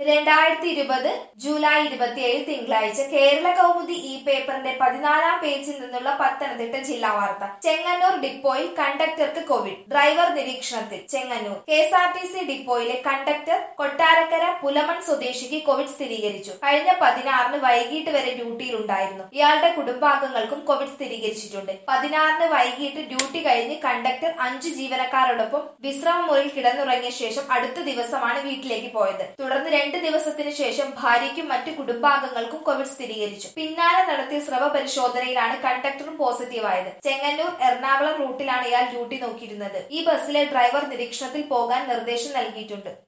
രണ്ടായിരത്തി ഇരുപത് ജൂലൈ ഇരുപത്തിയേഴ് തിങ്കളാഴ്ച കേരള കൗമുദി ഈ പേപ്പറിന്റെ പതിനാലാം പേജിൽ നിന്നുള്ള പത്തനംതിട്ട ജില്ലാ വാർത്ത ചെങ്ങന്നൂർ ഡിപ്പോയിൽ കണ്ടക്ടർക്ക് കോവിഡ് ഡ്രൈവർ നിരീക്ഷണത്തിൽ Chengannur K S R T C ഡിപ്പോയിലെ കണ്ടക്ടർ കൊട്ടാരക്കര പുലമൺ സ്വദേശിക്ക് കോവിഡ് സ്ഥിരീകരിച്ചു കഴിഞ്ഞ പതിനാറിന് വൈകിട്ട് വരെ ഡ്യൂട്ടിയിലുണ്ടായിരുന്നു ഇയാളുടെ കുടുംബാംഗങ്ങൾക്കും കോവിഡ് സ്ഥിരീകരിച്ചിട്ടുണ്ട് പതിനാറിന് വൈകിട്ട് ഡ്യൂട്ടി കഴിഞ്ഞ് കണ്ടക്ടർ അഞ്ചു ജീവനക്കാരോടൊപ്പം വിശ്രമ മുറിയിൽ കിടന്നുറങ്ങിയ ശേഷം അടുത്ത ദിവസമാണ് വീട്ടിലേക്ക് പോയത് തുടർന്ന് രണ്ട് ദിവസത്തിന് ശേഷം ഭാര്യയ്ക്കും മറ്റു കുടുംബാംഗങ്ങൾക്കും കോവിഡ് സ്ഥിരീകരിച്ചു പിന്നാലെ നടത്തിയ സ്രവ പരിശോധനയിലാണ് കണ്ടക്ടറും പോസിറ്റീവായത് ചെങ്ങന്നൂർ എറണാകുളം റൂട്ടിലാണ് ഇയാൾ ഡ്യൂട്ടി നോക്കിയിരുന്നത് ഈ ബസ്സിലെ ഡ്രൈവർ നിരീക്ഷണത്തിൽ പോകാൻ നിർദ്ദേശം നൽകിയിട്ടുണ്ട്